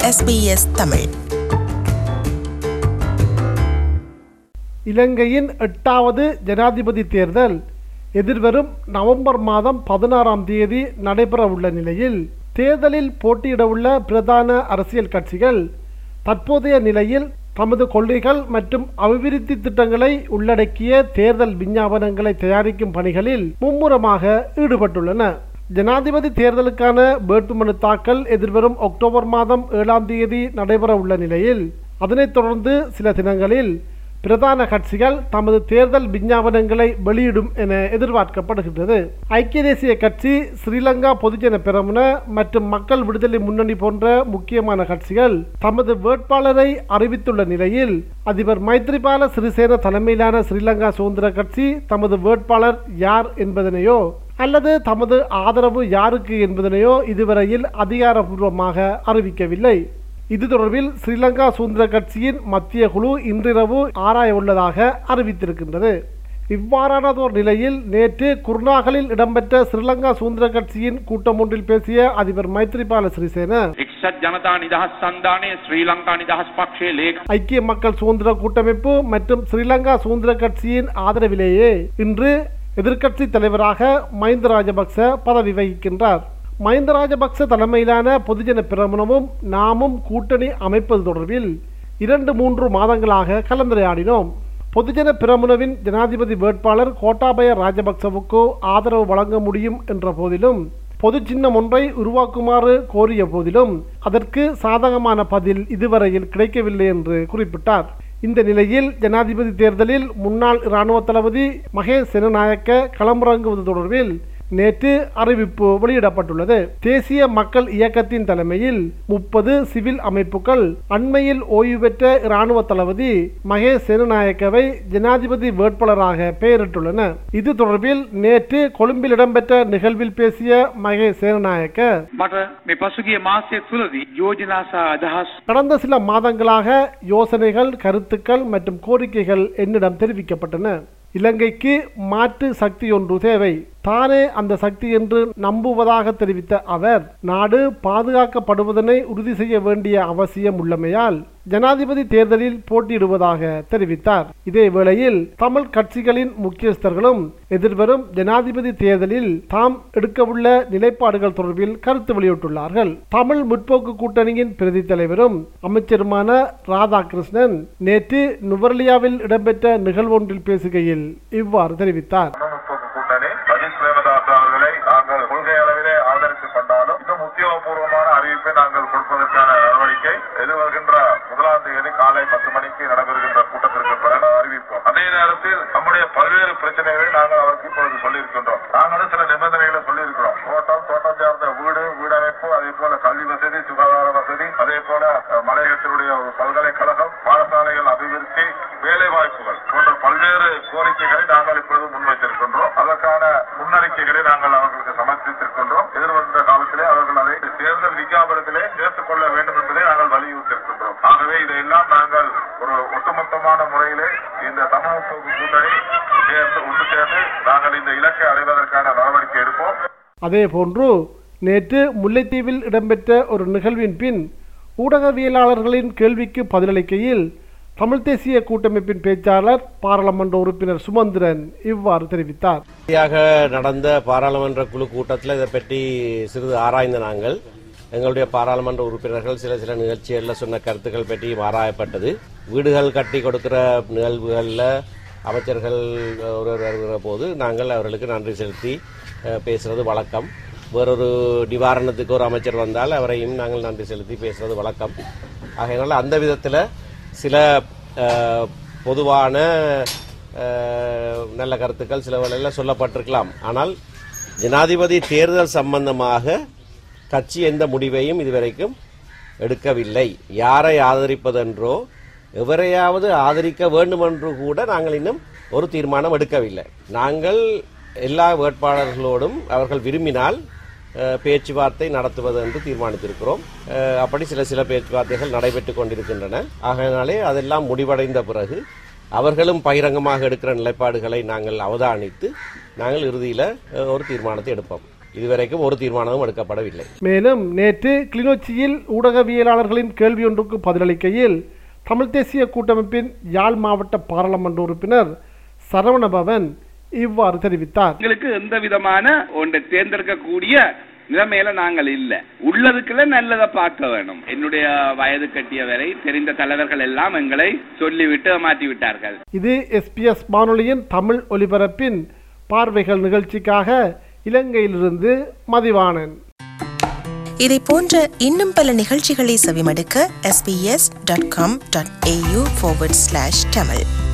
SBS Tamil இலங்கையின் எட்டாவது ஜனாதிபதி தேர்தல் எதிர்வரும் நவம்பர் மாதம் பதினாறாம் தேதி நடைபெறவுள்ள நிலையில் தேர்தலில் போட்டியிடவுள்ள பிரதான அரசியல் கட்சிகள் தற்போதைய நிலையில் தமது கொள்கைகள் மற்றும் அபிவிருத்தி திட்டங்களை உள்ளடக்கிய தேர்தல் விஞ்ஞாபனங்களை தயாரிக்கும் பணிகளில் மும்முரமாக ஈடுபட்டுள்ளன ஜனாதிபதி தேர்தலுக்கான வேட்புமனு தாக்கல் எதிர்வரும் அக்டோபர் மாதம் ஏழாம் தேதி நடைபெற உள்ள நிலையில் அதனைத் தொடர்ந்து சில தினங்களில் பிரதான கட்சிகள் தமது தேர்தல் விஞ்ஞாபனங்களை வெளியிடும் என எதிர்பார்க்கப்படுகின்றது ஐக்கிய தேசிய கட்சி ஸ்ரீலங்கா பொதுஜன பெரமுன மற்றும் மக்கள் விடுதலை முன்னணி போன்ற முக்கியமான கட்சிகள் தமது வேட்பாளரை அறிவித்துள்ள நிலையில் அதிபர் மைத்ரிபால சிறிசேன தலைமையிலான ஸ்ரீலங்கா சுதந்திர கட்சி தமது வேட்பாளர் யார் என்பதனையோ அல்லது தமது ஆதரவு யாருக்கு என்பதனையோ இதுவரையில் அதிகாரப்பூர்வமாக அறிவிக்கவில்லை இது தொடர்பில் ஸ்ரீலங்கா சுதந்திர கட்சியின் மத்திய குழு இன்றிரவு ஆராய உள்ளதாக அறிவித்திருக்கின்றது இவ்வாறானதோர் நிலையில் நேற்று குர்நாகலில் இடம்பெற்ற ஸ்ரீலங்கா சுதந்திர கட்சியின் கூட்டம் ஒன்றில் பேசிய அதிபர் மைத்ரிபால சிறிசேன එක්සත් ජනතා නිදහස් සන්ධානය ශ්‍රී ලංකා නිදහස් පක්ෂයේ ලේක ஐக்கிய மக்கள் சுதந்திர கூட்டமைப்பு மற்றும் ஸ்ரீலங்கா சுதந்திர கட்சியின் ஆதரவிலேயே இன்று எதிர்க்கட்சி தலைவராக மஹிந்த ராஜபக்ச பதவி வகிக்கின்றார் மஹிந்த ராஜபக்ச தலைமையிலான பொதுஜன பிரமுனமும் நாமும் கூட்டணி அமைப்பது தொடர்பில் இரண்டு மூன்று மாதங்களாக கலந்துரையாடினோம் பொதுஜன பிரமுனவின் ஜனாதிபதி வேட்பாளர் கோட்டாபய ராஜபக்சவுக்கு ஆதரவு வழங்க முடியும் என்ற போதிலும் பொது சின்னம் ஒன்றை உருவாக்குமாறு கோரிய போதிலும் அதற்கு சாதகமான பதில் இதுவரையில் கிடைக்கவில்லை என்று குறிப்பிட்டார் இந்த நிலையில் ஜனாதிபதி தேர்தலில் முன்னாள் இராணுவ தளபதி மகேஷ் செனநாயக்க களமிறங்குவது தொடர்பில் நேற்று அறிவிப்பு வெளியிடப்பட்டுள்ளது தேசிய மக்கள் இயக்கத்தின் தலைமையில் முப்பது சிவில் அமைப்புகள் அண்மையில் ஓய்வு பெற்ற இராணுவ தளபதி மகேஷ் செனநாயக்கவை ஜனாதிபதி வேட்பாளராக பெயரிட்டுள்ளன இது தொடர்பில் நேற்று கொழும்பில் இடம்பெற்ற நிகழ்வில் பேசிய மகேஷ் சேனநாயக்க මට මේ පසුගිය මාසය තුළදී යෝජනා සහ අදහස් கடந்த சில மாதங்களாக யோசனைகள் கருத்துக்கள் மற்றும் கோரிக்கைகள் என்னிடம் தெரிவிக்கப்பட்டன இலங்கைக்கு மாற்று சக்தி ஒன்று தேவை தானே அந்த சக்தி என்று நம்புவதாக தெரிவித்த அவர் நாடு பாதுகாக்கப்படுவதனை உறுதி செய்ய வேண்டிய அவசியம் உள்ளமையால் ஜனாதிபதி தேர்தலில் போட்டியிடுவதாக தெரிவித்தார் இதே வேளையில் தமிழ் கட்சிகளின் முக்கியஸ்தர்களும் எதிர்வரும் ஜனாதிபதி தேர்தலில் தாம் எடுக்கவுள்ள நிலைப்பாடுகள் தொடர்பில் கருத்து வெளியிட்டுள்ளார்கள் தமிழ் முற்போக்கு கூட்டணியின் பிரதி தலைவரும் அமைச்சருமான ராதாகிருஷ்ணன் நேற்று நுவர்லியாவில் இடம்பெற்ற நிகழ்வொன்றில் பேசுகையில் இவ்வாறு தெரிவித்தார் முற்போக்கு கூட்டணி அஜித் பிரேமதாஸ் அவர்களை நாங்கள் கொள்கை அளவிலே ஆதரித்துக் கொண்டாலும் இன்னும் உத்தியோகபூர்வமான அறிவிப்பை நாங்கள் கொடுப்பதற்கான நடவடிக்கை எதிர்வருகின்ற முதலாம் தேதி காலை பத்து மணிக்கு நடைபெறுகின்ற கூட்டத்திற்கு பிறகு அறிவிப்போம் அதே நேரத்தில் நம்முடைய பல்வேறு பிரச்சனைகளை நாங்கள் அவருக்கு இப்பொழுது சொல்லியிருக்கின்றோம் நாங்களும் சில நிபந்தனைகளை சொல்லியிருக்கிறோம் தோட்டம் தோட்டம் சார்ந்த வீடு வீடமைப்பு அதே போல கல்வி வசதி சுகாதார வசதி அதே போல அஹ், மலையகத்தினுடைய ஒரு பல்கலைக்கழகம் பாடசாலைகள் அபிவிருத்தி வேலை வாய்ப்புகள் போன்ற பல்வேறு கோரிக்கைகளை நாங்கள் இப்பொழுது முன்வைத்திருக்கின்றோம் அதற்கான முன்னறிக்கைகளை நாங்கள் அவர்களுக்கு சமர்ப்பித்திருக்கின்றோம் எதிர்வருகின்ற காலத்திலே அவர்கள் அதை தேர்தல் விஞ்ஞாபனத்திலே சேர்த்துக் கொள்ள வேண்டும் என்பதை நாங்கள் வலியுறுத்தியிருக்கின்றோம் ஆகவே இதையெல்லாம் நாங்கள் ஒரு ஒட்டுமொத்தமான முறையிலே இந்த தமிழ் முற்போக்கு கூட்டணி சேர்ந்து ஒன்று சேர்ந்து நாங்கள் இந்த இலக்கை அடைவதற்கான நடவடிக்கை எடுப்போம் அதேபோன்று நேற்று முல்லைத்தீவில் இடம்பெற்ற ஒரு நிகழ்வின் பின் ஊடகவியலாளர்களின் கேள்விக்கு பதிலளிக்கையில் தமிழ் தேசிய கூட்டமைப்பின் பேச்சாளர் பாராளுமன்ற உறுப்பினர் சுமந்திரன் இவ்வாறு தெரிவித்தார் இறுதியாக நடந்த பாராளுமன்ற குழு கூட்டத்தில் இதை பற்றி சிறிது ஆராய்ந்த நாங்கள் எங்களுடைய பாராளுமன்ற உறுப்பினர்கள் சில சில நிகழ்ச்சிகளில் சொன்ன கருத்துக்கள் பற்றி ஆராயப்பட்டது வீடுகள் கட்டி கொடுக்கிற நிகழ்வுகளில் அமைச்சர்கள் ஒருவர் வருகிற போது நாங்கள் அவர்களுக்கு நன்றி செலுத்தி அஹ், பேசுறது வழக்கம் வேறொரு நிவாரணத்துக்கு ஒரு அமைச்சர் வந்தால் அவரையும் நாங்கள் நன்றி செலுத்தி பேசுறது வழக்கம் ஆகையினால அந்த விதத்தில் சில அஹ், பொதுவான அஹ், நல்ல கருத்துக்கள் சில வேளையில் சொல்லப்பட்டிருக்கலாம் ஆனால் ஜனாதிபதி தேர்தல் சம்பந்தமாக கட்சி எந்த முடிவையும் இதுவரைக்கும் எடுக்கவில்லை யாரை ஆதரிப்பதென்றோ எவரையாவது ஆதரிக்க வேண்டுமென்று கூட நாங்கள் இன்னும் ஒரு தீர்மானம் எடுக்கவில்லை நாங்கள் எல்லா வேட்பாளர்களோடும் அவர்கள் விரும்பினால் அஹ், பேச்சுவார்த்தை நடத்துவது என்று தீர்மானித்திருக்கிறோம் அஹ், அப்படி சில சில பேச்சுவார்த்தைகள் நடைபெற்றுக் கொண்டிருக்கின்றன ஆகையினாலே அதெல்லாம் முடிவடைந்த பிறகு அவர்களும் பகிரங்கமாக எடுக்கிற நிலைப்பாடுகளை நாங்கள் அவதானித்து நாங்கள் இறுதியில் அஹ், ஒரு தீர்மானத்தை எடுப்போம் இதுவரைக்கும் ஒரு தீர்மானமும் எடுக்கப்படவில்லை மேலும் நேற்று கிளிநொச்சியில் ஊடகவியலாளர்களின் கேள்வி ஒன்றுக்கு பதிலளிக்கையில் தமிழ் தேசிய கூட்டமைப்பின் யாழ் மாவட்ட பாராளுமன்ற உறுப்பினர் சரவணபவன் இவ்வாறு தெரிவித்தார் எங்களுக்கு எந்த விதமான ஒன்றை தேர்ந்தெடுக்கக்கூடிய நிலைமையில நாங்கள் இல்ல உள்ளதுக்குள்ள நல்லதை பார்க்க வேணும் என்னுடைய வயது கட்டிய வரை தெரிந்த தலைவர்கள் எல்லாம் எங்களை சொல்லிவிட்டு மாற்றி விட்டார்கள் இது எஸ்பிஎஸ் வானொலியின் தமிழ் ஒலிபரப்பின் பார்வைகள் நிகழ்ச்சிக்காக இலங்கையிலிருந்து மதிவாணன் இதை போன்ற இன்னும் பல நிகழ்ச்சிகளை செவிமடுக்க sbs.com.au forward slash tamil